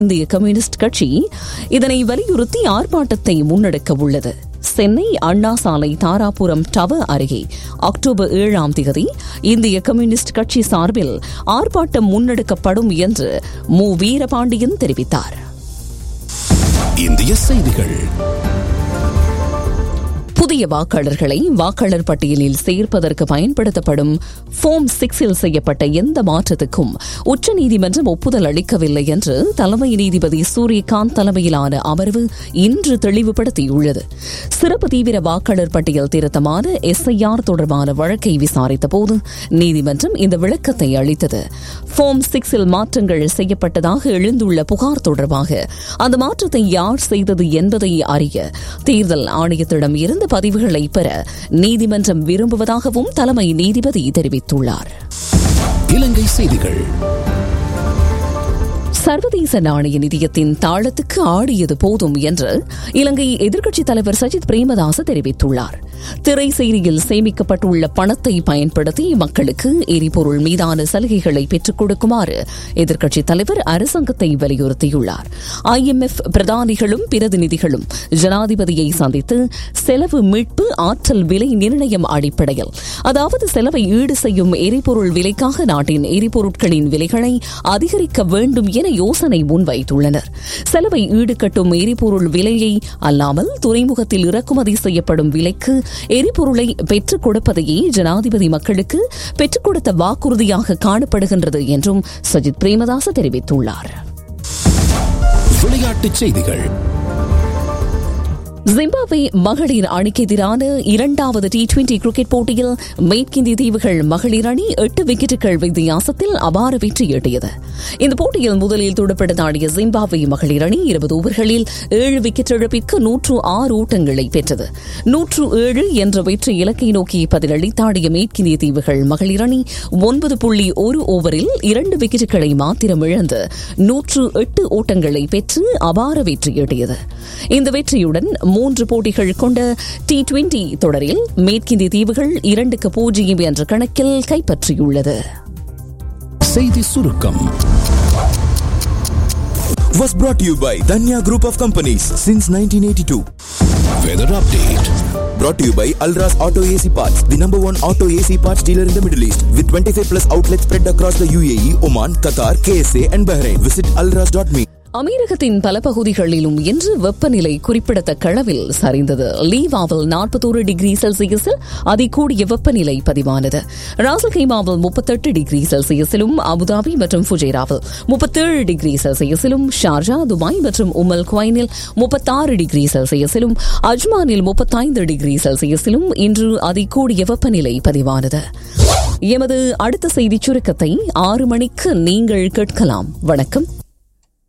இந்திய கம்யூனிஸ்ட் கட்சி இதனை வலியுறுத்தி ஆர்ப்பாட்டத்தை முன்னெடுக்க உள்ளது சென்னை அண்ணா சாலை தாராபுரம் டவர் அருகே அக்டோபர் ஏழாம் தேதி இந்திய கம்யூனிஸ்ட் கட்சி சார்பில் ஆர்ப்பாட்டம் முன்னெடுக்கப்படும் என்று மு வீரபாண்டியன் தெரிவித்தார் இந்திய செய்திகள் புதிய வாக்காளர்களை வாக்காளர் பட்டியலில் சேர்ப்பதற்கு பயன்படுத்தப்படும் ஃபார்ம் சிக்ஸில் செய்யப்பட்ட எந்த மாற்றத்துக்கும் உச்சநீதிமன்றம் ஒப்புதல் அளிக்கவில்லை என்று தலைமை நீதிபதி சூரியகாந்த் தலைமையிலான அமர்வு இன்று தெளிவுபடுத்தியுள்ளது சிறப்பு தீவிர வாக்காளர் பட்டியல் திருத்தமான எஸ்ஐஆர் தொடர்பான வழக்கை விசாரித்த போது நீதிமன்றம் இந்த விளக்கத்தை அளித்தது ஃபார்ம் சிக்ஸில் மாற்றங்கள் செய்யப்பட்டதாக எழுந்துள்ள புகார் தொடர்பாக அந்த மாற்றத்தை யார் செய்தது என்பதை அறிய தேர்தல் ஆணையத்திடம் இருந்து பதிவுகளை பெற நீதிமன்றம் விரும்புவதாகவும் தலைமை நீதிபதி தெரிவித்துள்ளார் இலங்கை செய்திகள் சர்வதேச நாணய நிதியத்தின் தாளத்துக்கு ஆடியது போதும் என்று இலங்கை எதிர்க்கட்சித் தலைவர் சஜித் பிரேமதாச தெரிவித்துள்ளார் திரை செய்தியில் சேமிக்கப்பட்டுள்ள பணத்தை பயன்படுத்தி மக்களுக்கு எரிபொருள் மீதான சலுகைகளை பெற்றுக் கொடுக்குமாறு எதிர்க்கட்சித் தலைவர் அரசாங்கத்தை வலியுறுத்தியுள்ளார் ஐஎம்எஃப் பிரதானிகளும் பிரதிநிதிகளும் ஜனாதிபதியை சந்தித்து செலவு மீட்பு ஆற்றல் விலை நிர்ணயம் அடிப்படையில் அதாவது செலவை ஈடு செய்யும் எரிபொருள் விலைக்காக நாட்டின் எரிபொருட்களின் விலைகளை அதிகரிக்க வேண்டும் என யோசனை முன்வைத்துள்ளனர் செலவை ஈடுகட்டும் எரிபொருள் விலையை அல்லாமல் துறைமுகத்தில் இறக்குமதி செய்யப்படும் விலைக்கு எரிபொருளை பெற்றுக் கொடுப்பதையே ஜனாதிபதி மக்களுக்கு பெற்றுக் கொடுத்த வாக்குறுதியாக காணப்படுகின்றது என்றும் சஜித் பிரேமதாச தெரிவித்துள்ளார் விளையாட்டுச் செய்திகள் ஜிம்பாப்வே மகளிர் அணிக்கு எதிரான இரண்டாவது டி டுவெண்டி கிரிக்கெட் போட்டியில் மேற்கிந்திய தீவுகள் மகளிர் அணி எட்டு விக்கெட்டுகள் வித்தியாசத்தில் அபார வெற்றி ஈட்டியது இந்த போட்டியில் முதலில் துடுப்படுத்தாடிய ஜிம்பாப்வே மகளிர் அணி இருபது ஓவர்களில் ஏழு விக்கெட் இழப்பிற்கு நூற்று ஆறு ஓட்டங்களை பெற்றது நூற்று ஏழு என்ற வெற்றி இலக்கை நோக்கி பதிலளித்தாடிய மேற்கிந்திய தீவுகள் மகளிர் அணி ஒன்பது புள்ளி ஒரு ஓவரில் இரண்டு விக்கெட்டுகளை மாத்திரம் இழந்து நூற்று எட்டு ஓட்டங்களை பெற்று அபார வெற்றி ஈட்டியது இந்த வெற்றியுடன் மூன்று போட்டிகள் கொண்ட டி டுவெண்டி தொடரில் மேற்கிந்திய தீவுகள் இரண்டுக்கு பூஜ்ஜியம் என்ற கணக்கில் கைப்பற்றியுள்ளது செய்தி சுருக்கம் was brought to you by Danya Group of Companies since 1982. Weather update Brought to you by Alras Auto AC Parts, the number one auto AC parts dealer in the Middle East, with 25 plus outlets spread across the UAE, Oman, Qatar, KSA, and Bahrain. Visit alras.me. அமீரகத்தின் பல பகுதிகளிலும் இன்று வெப்பநிலை குறிப்பிடத்தக்க அளவில் சரிந்தது லீவாவில் நாற்பத்தோரு degree செல்சியஸில் அதிகூடிய வெப்பநிலை பதிவானது ராசல் கைமாவில் முப்பத்தெட்டு டிகிரி செல்சியஸிலும் அபுதாபி மற்றும் ஃபுஜேராவில் முப்பத்தேழு டிகிரி செல்சியஸிலும் ஷார்ஜா துபாய் மற்றும் உமல் குவைனில் முப்பத்தாறு டிகிரி செல்சியஸிலும் அஜ்மானில் முப்பத்தைந்து டிகிரி செல்சியஸிலும் இன்று அதிகூடிய வெப்பநிலை பதிவானது எமது அடுத்த செய்திச் சுருக்கத்தை ஆறு மணிக்கு நீங்கள் கேட்கலாம் வணக்கம்